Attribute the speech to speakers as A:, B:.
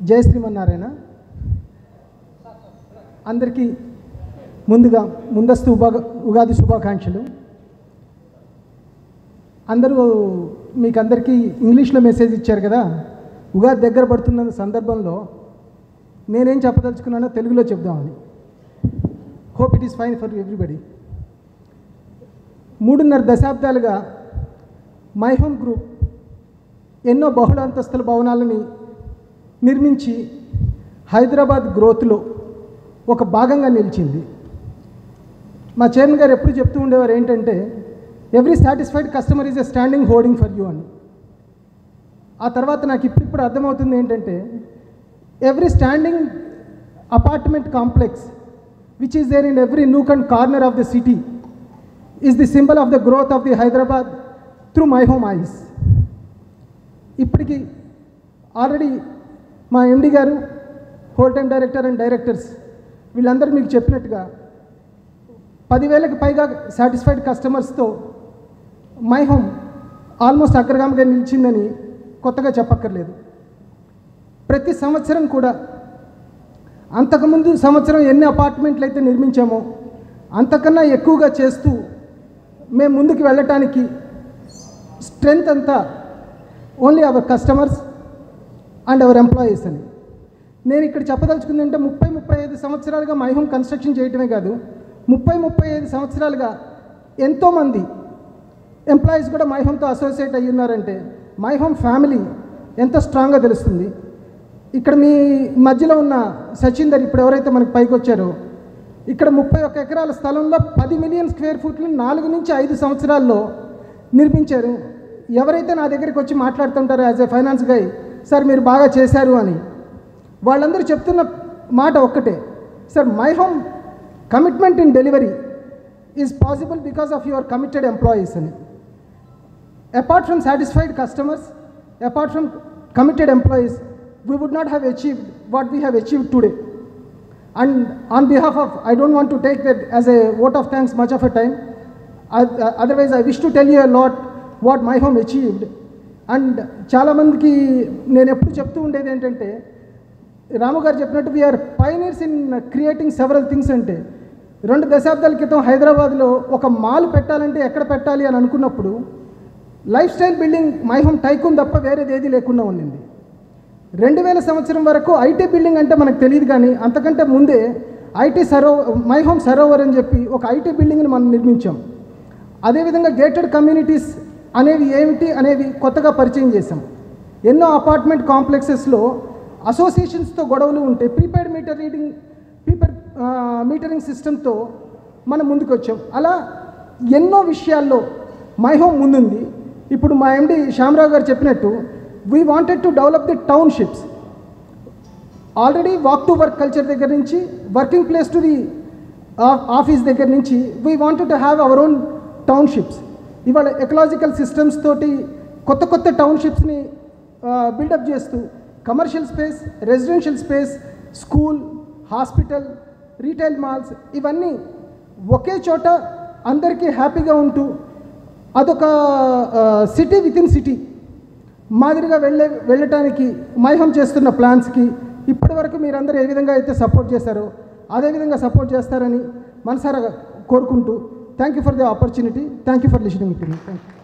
A: జయ శ్రీమన్నారాయణ అందరికీ ముందుగా ముందస్తు ఉగా ఉగాది శుభాకాంక్షలు అందరూ మీకు అందరికీ ఇంగ్లీష్లో మెసేజ్ ఇచ్చారు కదా ఉగాది దగ్గర పడుతున్న సందర్భంలో నేనేం చెప్పదలుచుకున్నానో తెలుగులో చెప్దామని hope it is fine for everybody మూడున్నర దశాబ్దాలుగా మై హోమ్ గ్రూప్ ఎన్నో బహుళ అంతస్తుల భవనాలని నిర్మించి హైదరాబాద్ గ్రోత్లో ఒక భాగంగా నిలిచింది మా చైర్మన్ గారు ఎప్పుడు చెప్తూ ఉండేవారు ఏంటంటే every satisfied customer is a standing hoarding for you అని ఆ తర్వాత నాకు ఇప్పుడిప్పుడు అర్థమవుతుంది ఏంటంటే every standing apartment complex which is there in every nook and corner of the city is the symbol of the growth of the Hyderabad through my home eyes ఇప్పటికి already మా MD గారు whole time director and directors వీళ్ళందరూ మీకు చెప్పినట్టుగా పదివేలకు పైగా satisfied కస్టమర్స్తో my home almost అగ్రగామిగా నిలిచిందని కొత్తగా చెప్పక్కర్లేదు ప్రతి సంవత్సరం కూడా అంతకుముందు సంవత్సరం ఎన్ని అపార్ట్మెంట్లు అయితే నిర్మించామో అంతకన్నా ఎక్కువగా చేస్తూ మేము ముందుకు వెళ్ళటానికి స్ట్రెంగ్త్ అంతా only our customers and our employees అని నేను ఇక్కడ చెప్పదలుచుకుంది అంటే ముప్పై ముప్పై ఐదు సంవత్సరాలుగా మై హోమ్ కన్స్ట్రక్షన్ చేయటమే కాదు ముప్పై ముప్పై ఐదు సంవత్సరాలుగా ఎంతోమంది ఎంప్లాయీస్ కూడా మై హోమ్తో అసోసియేట్ అయ్యి ఉన్నారంటే మై హోమ్ ఫ్యామిలీ ఎంత స్ట్రాంగ్గా తెలుస్తుంది ఇక్కడ మీ మధ్యలో ఉన్న సచిందర్ ఇప్పుడు ఎవరైతే మనకి పైకి వచ్చారో ఇక్కడ ముప్పై ఒక్క ఎకరాల స్థలంలో పది మిలియన్ స్క్వేర్ ఫీట్లు నాలుగు నుంచి ఐదు సంవత్సరాల్లో నిర్మించారు ఎవరైతే నా దగ్గరికి వచ్చి మాట్లాడుతుంటారో as a finance guy sir మీరు బాగా చేశారు అని వాళ్ళందరూ చెప్తున్న మాట ఒక్కటే sir my home commitment in delivery is possible because of your committed employees అని apart from satisfied customers apart from committed employees we would not have achieved what we have achieved today. And on behalf of, I don't want to take that as a vote of thanks much of a time. Oth- Otherwise, I wish to tell you a lot what my home achieved. And చాలామందికి నేను ఎప్పుడు చెప్తూ ఉండేది ఏంటంటే రాము గారు చెప్పినట్టు we are pioneers in creating several things అంటే రెండు దశాబ్దాల క్రితం హైదరాబాద్లో ఒక మాల్ పెట్టాలంటే ఎక్కడ పెట్టాలి అని అనుకున్నప్పుడు lifestyle building my home tycoon తప్ప వేరేది ఏది లేకుండా ఉండింది రెండు వేల సంవత్సరం వరకు ఐటీ బిల్డింగ్ అంటే మనకు తెలియదు కానీ అంతకంటే ముందే ఐటీ సరో మై హోమ్ సరోవర్ అని చెప్పి ఒక ఐటీ బిల్డింగ్ని మనం నిర్మించాం అదేవిధంగా గేటెడ్ కమ్యూనిటీస్ అనేవి ఏమిటి అనేవి కొత్తగా పరిచయం చేశాం ఎన్నో అపార్ట్మెంట్ కాంప్లెక్సెస్లో అసోసియేషన్స్తో గొడవలు ఉంటే prepaid meter reading prepaid metering సిస్టంతో మనం ముందుకు వచ్చాం అలా ఎన్నో విషయాల్లో మై హోమ్ ముందుంది ఇప్పుడు మా ఎండి శ్యామరావు గారు చెప్పినట్టు we wanted to develop the townships already walk to work culture దగ్గర నుంచి working place to the office దగ్గర నుంచి we wanted to have our own townships ఇవాళ ఎకలాజికల్ సిస్టమ్స్ తోటి కొత్త కొత్త టౌన్షిప్స్ని బిల్డప్ చేస్తూ commercial space residential space school hospital retail malls ఇవన్నీ ఒకే చోట అందరికీ హ్యాపీగా ఉంటూ అదొక సిటీ విత్ ఇన్ సిటీ మాదిరిగా వెళ్ళే వెళ్ళటానికి మైహం చేస్తున్న ప్లాన్స్కి ఇప్పటి వరకు మీరందరూ ఏ విధంగా అయితే సపోర్ట్ చేశారో అదేవిధంగా సపోర్ట్ చేస్తారని మనసారా కోరుకుంటూ thank you for the opportunity thank you for listening to me thank you